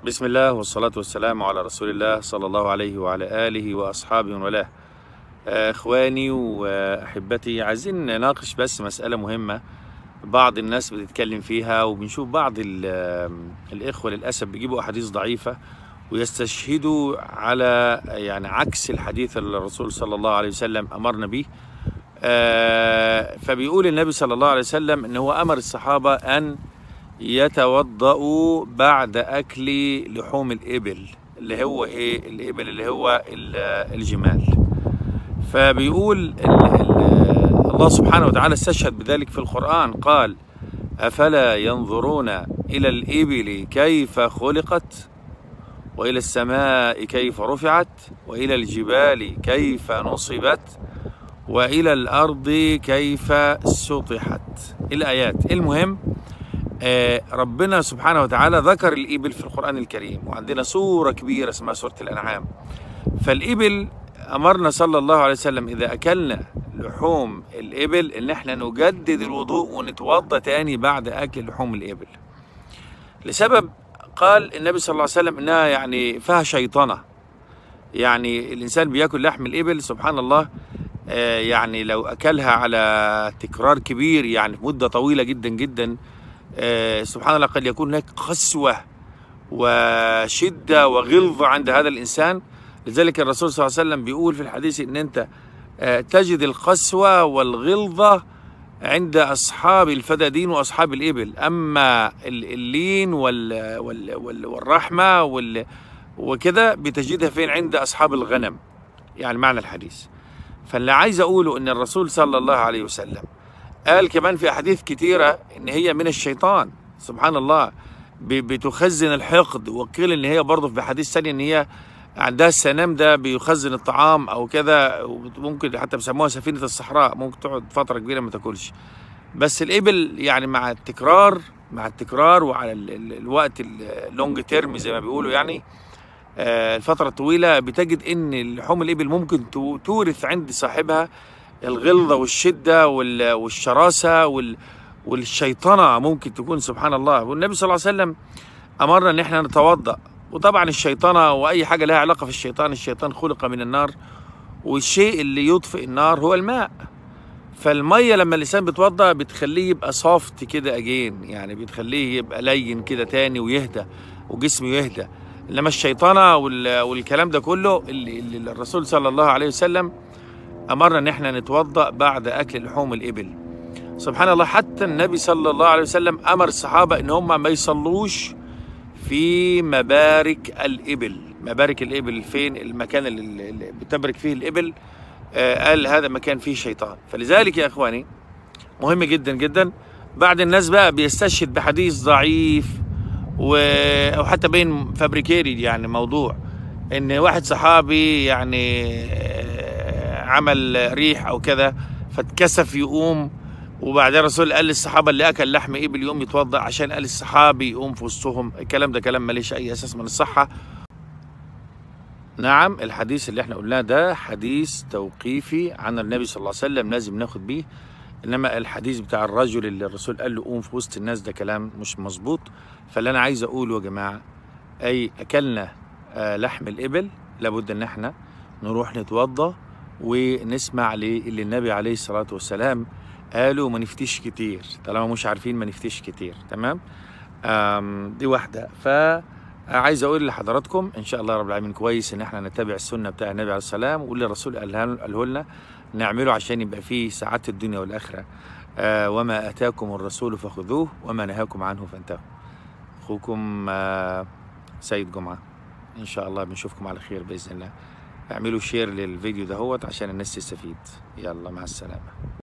بسم الله والصلاة والسلام على رسول الله صلى الله عليه وعلى آله وأصحابه ومن والاه آه، إخواني وأحبتي عايزين نناقش بس مسألة مهمة بعض الناس بتتكلم فيها وبنشوف بعض ال- آم، الإخوة للأسف بيجيبوا أحاديث ضعيفة ويستشهدوا على يعني عكس الحديث اللي الرسول صلى الله عليه وسلم أمرنا به آه، فبيقول النبي صلى الله عليه وسلم ان هو امر الصحابه ان يتوضأوا بعد اكل لحوم الابل اللي هو ايه الابل اللي هو ال- الجمال فبيقول ال- ال- الله سبحانه وتعالى استشهد بذلك في القرآن قال أفلا ينظرون إلى الإبل كيف خلقت وإلى السماء كيف رفعت وإلى الجبال كيف نصبت وإلى الأرض كيف سطحت الآيات المهم آه، ربنا سبحانه وتعالى ذكر الإبل في القرآن الكريم وعندنا سورة كبيرة اسمها سورة الأنعام فالإبل أمرنا صلى الله عليه وسلم إذا أكلنا لحوم الإبل إن احنا نجدد الوضوء ونتوضأ تاني بعد أكل لحوم الإبل لسبب قال النبي صلى الله عليه وسلم إنها يعني فيها شيطنة يعني الإنسان بياكل لحم الإبل سبحان الله آه، يعني لو أكلها على تكرار كبير يعني مدة طويلة جدا جدا آه، سبحان الله قد يكون هناك قسوة وشدة وغلظة عند هذا الإنسان لذلك الرسول صلى الله عليه وسلم بيقول في الحديث إن أنت آه، تجد القسوة والغلظة عند أصحاب الفدادين وأصحاب الإبل أما ال- اللين وال وال وال والرحمة وال وكده بتجدها فين عند أصحاب الغنم يعني معنى الحديث فاللي عايز أقوله إن الرسول صلى الله عليه وسلم قال كمان في أحاديث كتيرة إن هي من الشيطان سبحان الله ب- بتخزن الحقد وقيل إن هي برضه في حديث ثاني إن هي عندها السنام ده بيخزن الطعام أو كذا ممكن حتى بيسموها سفينة الصحراء ممكن تقعد فترة كبيرة ما تاكلش بس الإبل يعني مع التكرار مع التكرار وعلى ال- ال- الوقت اللونج تيرم زي ما بيقولوا يعني آه، الفترة الطويلة بتجد ان لحوم الإبل ممكن تو- تورث عند صاحبها الغلظة والشدة وال- والشراسة وال- والشيطنة ممكن تكون سبحان الله والنبي صلى الله عليه وسلم أمرنا ان احنا نتوضأ وطبعا الشيطنة وأي حاجة لها علاقة في الشيطان الشيطان خلق من النار والشيء اللي يطفئ النار هو الماء فالمية لما الإنسان بيتوضأ بتخليه يبقى صافت كده أجين يعني بتخليه يبقى لين كده تاني ويهدى وجسمه يهدى انما الشيطنه وال- والكلام ده كله اللي, اللي الرسول صلى الله عليه وسلم امرنا ان احنا نتوضا بعد اكل لحوم الابل سبحان الله حتى النبي صلى الله عليه وسلم امر الصحابه ان هم ما يصلوش في مبارك الابل مبارك الابل فين المكان اللي, اللي بتبرك فيه الابل آه قال هذا مكان فيه شيطان فلذلك يا اخواني مهم جدا جدا بعد الناس بقى بيستشهد بحديث ضعيف و... او حتى بين فابريكيتد يعني موضوع ان واحد صحابي يعني آه، عمل ريح او كذا فاتكسف يقوم وبعدين الرسول قال للصحابه اللي اكل لحم ابل يقوم يتوضا عشان قال الصحابي يقوم في وسطهم الكلام ده كلام ماليش اي اساس من الصحه نعم الحديث اللي احنا قلناه ده حديث توقيفي عن النبي صلى الله عليه وسلم لازم ناخد بيه انما الحديث بتاع الرجل اللي الرسول قال له قوم في وسط الناس ده كلام مش مظبوط فاللي انا عايز اقوله يا جماعه اي اكلنا آه، لحم الابل لابد ان احنا نروح نتوضى ونسمع للي النبي عليه الصلاه والسلام قالوا ما نفتيش كتير طالما مش عارفين ما نفتيش كتير تمام آم، دي واحده ف عايز اقول لحضراتكم ان شاء الله رب العالمين كويس ان احنا نتبع السنه بتاع النبي عليه السلام واللي الرسول قالها قاله لنا نعمله عشان يبقى فيه سعاده الدنيا والاخره آه وما اتاكم الرسول فخذوه وما نهاكم عنه فانتهوا اخوكم آه سيد جمعه ان شاء الله بنشوفكم على خير باذن الله اعملوا شير للفيديو دهوت عشان الناس تستفيد يلا مع السلامه